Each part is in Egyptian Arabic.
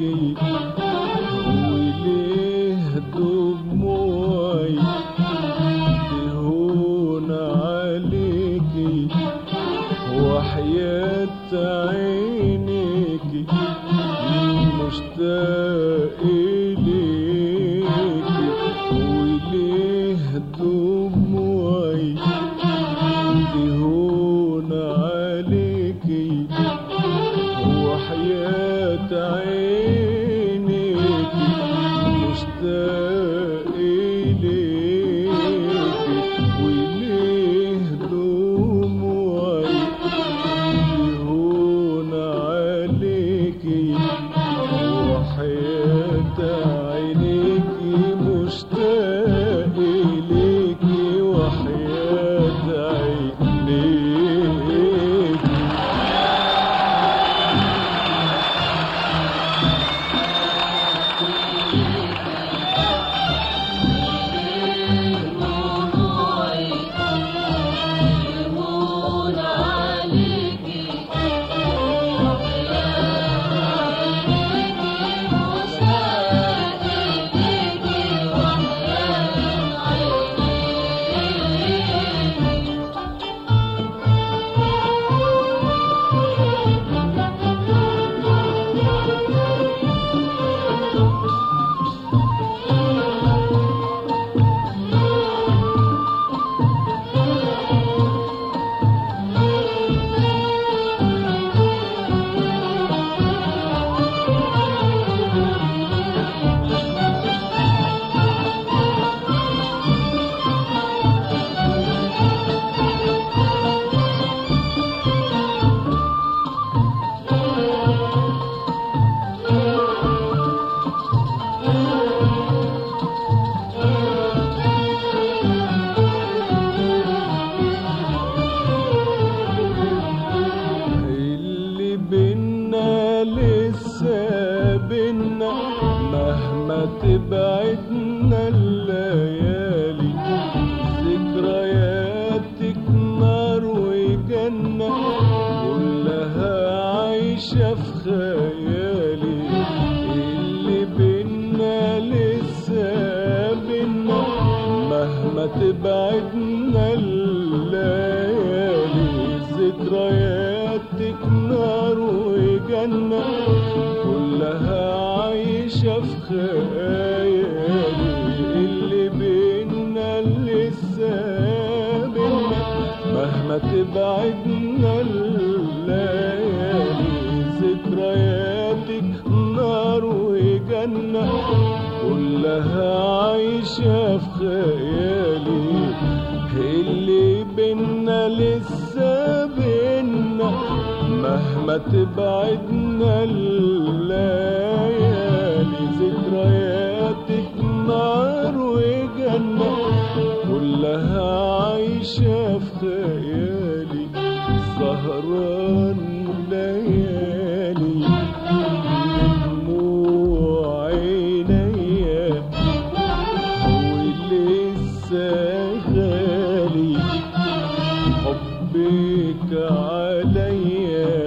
عليكي وليه دموعي تهون عليكي وحياة عينيكي مشتاق إليكي وليه دموعي تهون عليكي وحياة عينيكي مشتاق إليكي وليه دموعي تهون عليكي وحياة عينيكي مشتاق إليكي وحياة عينيكي اللي بينا لسه بينا مهما تبعدنا الليالي ذكرياتك نار وجنة كلها عايشة في خيالي اللي بينا لسه بينا مهما تبعدنا الليالي ذكرياتك نار وجنة كلها عايشة في خيالي اللي بينا لسه بينا مهما تبعدنا الليالي ذكرياتك نار وجنة كلها عايشة في خيالي اللي بينا لسه بينا مهما تبعدنا الليالي ذكرياتك نار وجنة كلها عايشة في خيالي سهران ليالي دموع عينيا ولسه غالي حبك عليا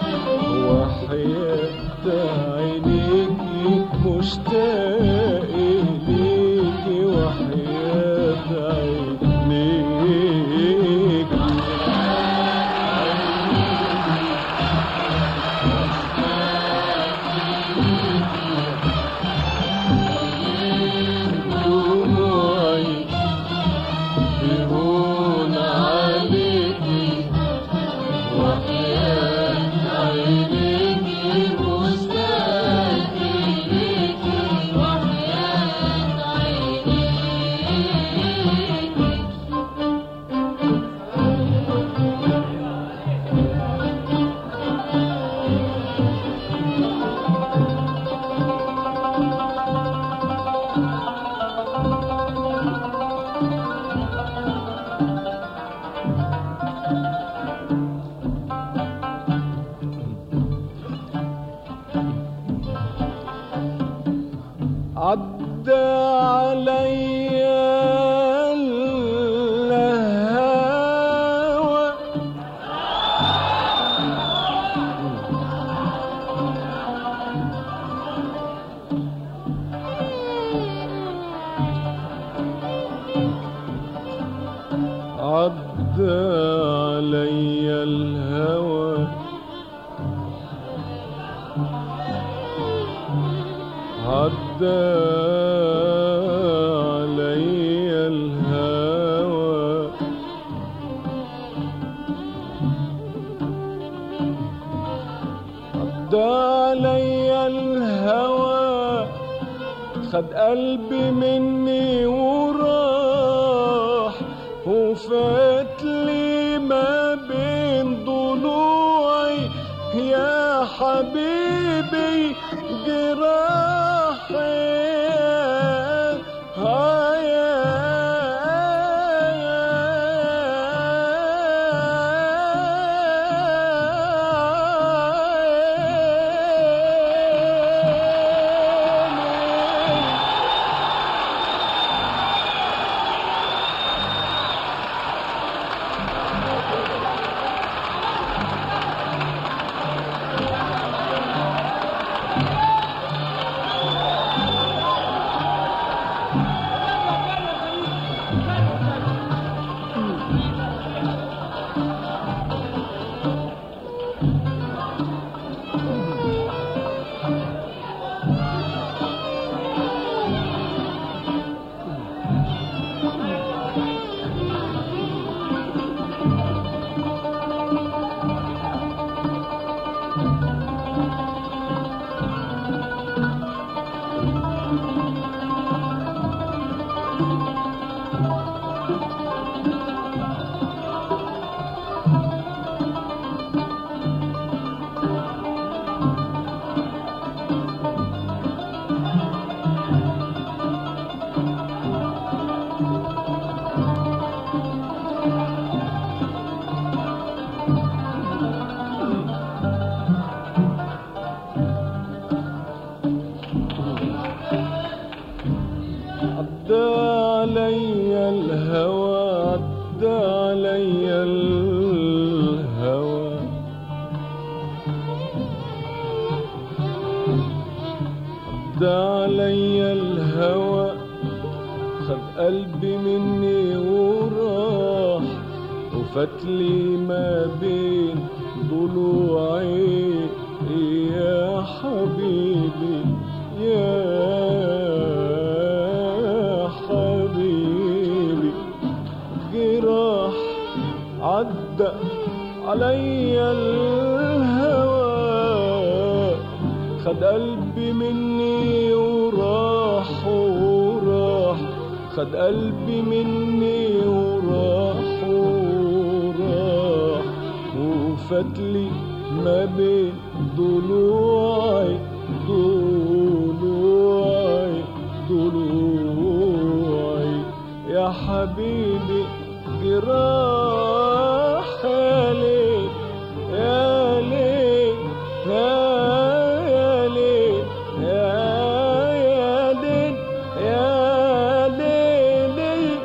وحياة عينيكي مشتاق إليكي وحياة عينيكي دموعي تهون عليكي وحياة عينيكي مشتاق إليكي عدى عليا الهوى عدى علي الهوى عدى علي الهوى خد قلبي مني وراح وفات لي ما بين ضلوعي يا حبيبي جراحي آه يا عدى علي الهوى عدى علي الهوى عدى علي الهوى خد قلبي مني وراح وفتلي ما بين ضلوعي يا حبيبي يا حبيبي جراح عدى علي الهوى خد قلبي مني وراح وراح خد قلبي مني وراح وراح وفتلي ما بين ضلوعي ضلوعي ضلوعي يا حبيبي جراح يا ليل يا ليل يا يا ليل يا يا ليل يا ليل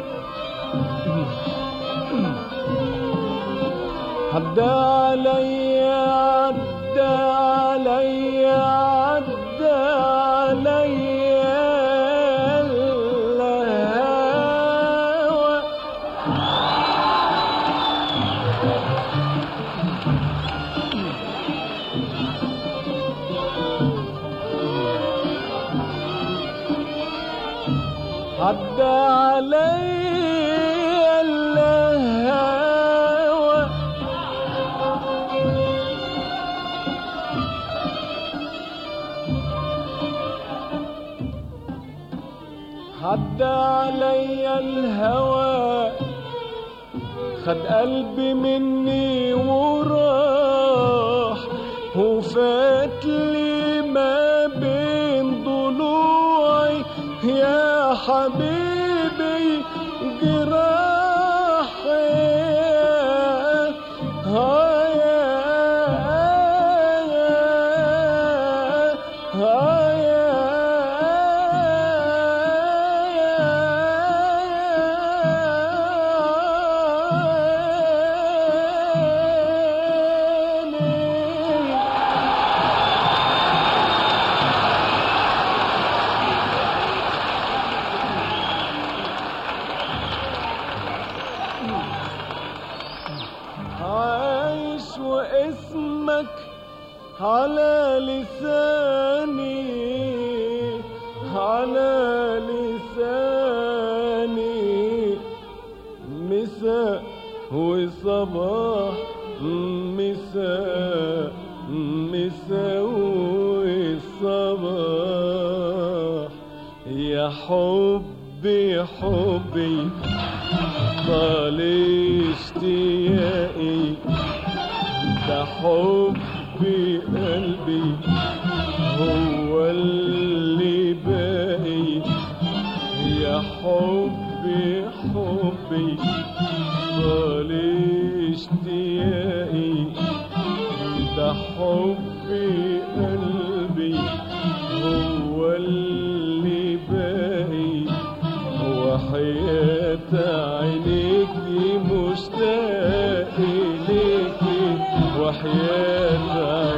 عدى علي عدى علي عدى علي الهوى عدى علي الهوى عدى علي الهوى خد قلبي مني وراح وفات لي ما بين ضلوعي يا حبيبي جراحي آه يا آه يا الصباح مساء مساوي الصباح يا حبي حبي طال اشتياقي ده حبي قلبي هو اللي باقي يا حبي حبي طال اشتياقي ده حبي قلبي هو اللي باقي وحياة عينيكي مشتاق إليكي وحياة